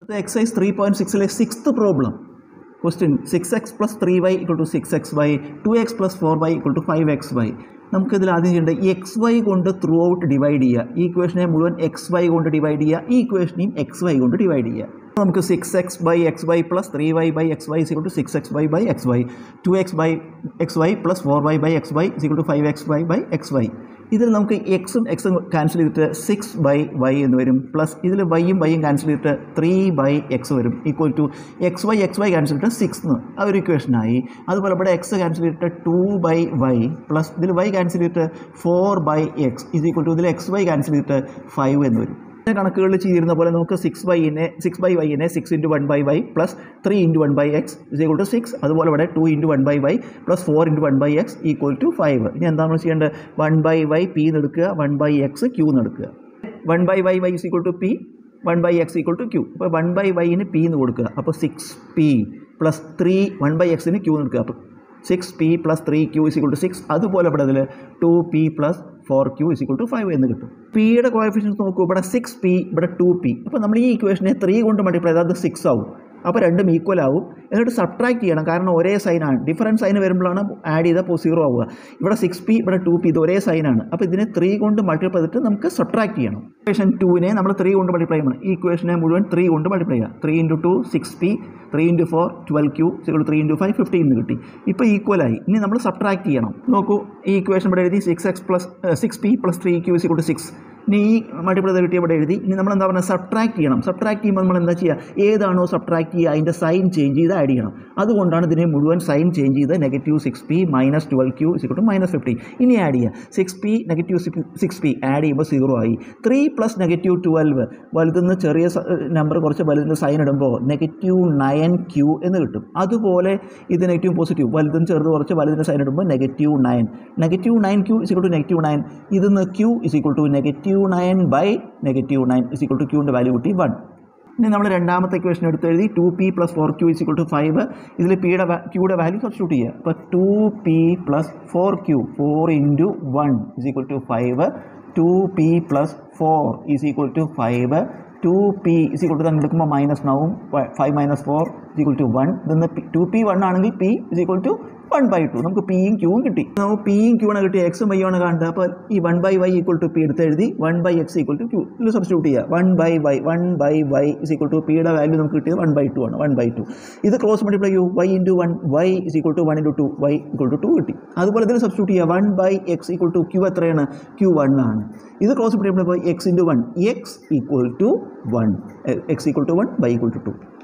excise three point സിക്സിലെ sixth problem question six x plus three y equal to six x y two x plus four y equal to five x y നമുക്കിതിൽ ആദ്യം ചെയ്യേണ്ടത് x y കൊണ്ട് through out divide ചെയ്യുക ഈ ഇക്വേഷനെ മുഴുവൻ X y കൊണ്ട് divide ചെയ്യുക ഈ ഇക്വേഷനെയും എക്സ് വൈ കൊണ്ട് ഡിവൈഡ് ചെയ്യുക നമുക്ക് six x by x y plus three y by x y is equal to six x y by x y two x by x y plus four y by x y is equal to five x y by x y ഇതിൽ നമുക്ക് എക്സും എക്സും cancel ചെയ്തിട്ട് six by Y എന്ന് വരും plus ഇതിൽ വൈയും വൈയും ക്യാൻസൽ ചെയ്തിട്ട് ത്രീ ബൈ എക്സ് വരും equal to x y x y cancel ചെയ്തിട്ട് സിക്സ് എന്ന് ആ ഒരു ഇക്വേഷനായി അതുപോലെ ഇവിടെ എക്സ് ക്യാൻസൽ ചെയ്തിട്ട് ടു ബൈ വൈ പ്ലസ് ഇതിൽ വൈ ക്യാൻസൽ ചെയ്തിട്ട് ഫോർ ബൈ എക്സ് ഇത് ഈക്വൽ ടു ഇതിൽ എക്സ് വൈ ക്യാൻസൽ ചെയ്തിട്ട് ഫൈവ് എന്ന് വരും കണക്കുകളിൽ ചെയ്തിരുന്ന പോലെ നമുക്ക് സിക്സ് വൈനെ സിക്സ് ബൈ വൈനെ six into one by y plus three into one by x is equal to six അതുപോലെ ഇവിടെ two into one by y plus four into one by x equal to five ഇനി എന്താണ് ചെയ്യേണ്ടത് one by Y P എന്ന് എടുക്കുക one by X q എന്ന് എടുക്കുക one by y y is equal to p one by x equal to q അപ്പോൾ one by വൈന് p എന്ന് കൊടുക്കുക അപ്പോൾ six p plus three one by എക്സിന് ക്യൂ എന്ന് എടുക്കുക അപ്പോൾ six p plus three q is equal to six അതുപോലെ ഇവിടെ അതിൽ two p plus four q is equal to five എന്ന് കിട്ടും പിയുടെ കോയഫിഷ്യൻസ് നോക്കൂ ഇവിടെ സിക്സ് പി ഇവിടെ ടു പി അപ്പോൾ നമ്മൾ ഈ ഇക്വേഷനെ ത്രീ കൊണ്ട് മൾട്ടിപ്ലൈ ചെയ്താൽ അത് സിക്സ് ആവും അപ്പോൾ രണ്ടും ഈക്വൽ ആവും എന്നിട്ട് സബ്ട്രാക്ട് ചെയ്യണം കാരണം ഒരേ സൈനാണ് ഡിഫറൻറ്റ് സൈൻ വരുമ്പോഴാണ് ആഡ് ചെയ്തപ്പോൾ സീറോ ആവുക ഇവിടെ സിക്സ് പി ഇവിടെ ടു പി ഇത് ഒരേ സൈനാണ് അപ്പോൾ ഇതിനെ ത്രീ കൊണ്ട് മൾട്ടിപ്ലൈ ചെയ്തിട്ട് നമുക്ക് സബ്ട്രാക്ട് ചെയ്യണം ഇക്വേഷൻ ടുവിനെ നമ്മൾ ത്രീ കൊണ്ട് മൾട്ടിപ്ലൈ ചെയ്യണം ഈ ഇക്വേഷനെ മുഴുവൻ ത്രീ കൊണ്ട് മൾട്ടിപ്ലൈ ചെയ്യുക three into two six p three into four twelve q is equal three into five fifteen എന്ന് കിട്ടി ഇപ്പോൾ ഈക്വലായി ഇനി നമ്മൾ സബ്ട്രാക്ട് ചെയ്യണം നോക്കൂ ഈ ഇക്വേഷൻ ഇവിടെ എഴുതി six x plus six p plus three q is equal to six ഇനി ഈ മൾട്ടിപ്ലൈ ചെയ്ത് കിട്ടിയ ഇവിടെ എഴുതി ഇനി നമ്മൾ എന്താ പറയുക സബ്ട്രാക്ട് ചെയ്യണം സബ്ട്രാക്ട് ചെയ്യുമ്പോൾ നമ്മൾ എന്താ ചെയ്യുക ഏതാണോ സബ്ട്രാക്ട് ചെയ്യുക അതിൻ്റെ സൈൻ ചേഞ്ച് ചെയ്ത് ആഡ് ചെയ്യണം അതുകൊണ്ടാണ് ഇതിനെ മുഴുവൻ സൈൻ ചേഞ്ച് ചെയ്ത് negative six p minus twelve q is equal to minus fifteen ഇനി ആഡ് ചെയ്യുക six p negative six p add ചെയ്യുമ്പോൾ സീറോ ആയി ത്രീ പ്ലസ് നെഗറ്റീവ് ട്വൽവ് വലുതുനിന്ന് ചെറിയ നമ്പർ കുറച്ച് വലുതിന് സൈൻ ഇടുമ്പോൾ നെഗറ്റീവ് നയൻ ക്യൂ എന്ന് കിട്ടും അതുപോലെ ഇത് നെഗറ്റീവ് പോസിറ്റീവ് വലുതും ചെറുത് കുറച്ച് വലുതിന് സൈൻ ഇടുമ്പോൾ negative nine negative nine q is equal to negative nine ഇതിന്ന് q is equal to negative nine by negative nine is equal to ക്യൂൻ്റെ വാല്യൂ കിട്ടി വൺ ഇനി നമ്മൾ രണ്ടാമത്തെ ഇക്വേഷൻ എടുത്ത് എഴുതി two p plus four q is equal to five ഇതിൽ പിയുടെ ക്യൂയുടെ വാല്യൂ സബ്സ്റ്റിറ്റ്യൂട്ട് ചെയ്യുക അപ്പോൾ two p plus four q four into one is equal to five two p plus four is equal to five two p is equal to തന്നെ എടുക്കുമ്പോൾ minus നാവും five minus four is equal to one ഇതെന്ന് two p one ആണെങ്കിൽ p is equal to one by two നമുക്ക് പിയും ക്യൂവും കിട്ടി നമുക്ക് പിയും ക്യൂ ആണ് കിട്ടിയ എക്സും വൈ ആണ് കാണുന്നത് അപ്പോൾ ഈ one by y equal to p എടുത്ത് എഴുതി one by x equal to q ഇതിൽ സബ്സ്റ്റിറ്റ്യൂട്ട് ചെയ്യുക one by y one by y is equal to പിയുടെ വാല്യൂ നമുക്ക് കിട്ടിയത് വൺ ബൈ ടു ആണ് വൺ ബൈ ടു ഇത് ക്രോസ് മൾട്ടിപ്ലൈ ചെയ്യൂ y into one y is equal to one into two y equal to two കിട്ടി അതുപോലെ ഇതിൽ substitute ചെയ്യുക one by x equal to Q എത്രയാണ് ക്യൂ വൺ ആണ് ഇത് cross multiply x into one x equal to one x equal to one y equal to to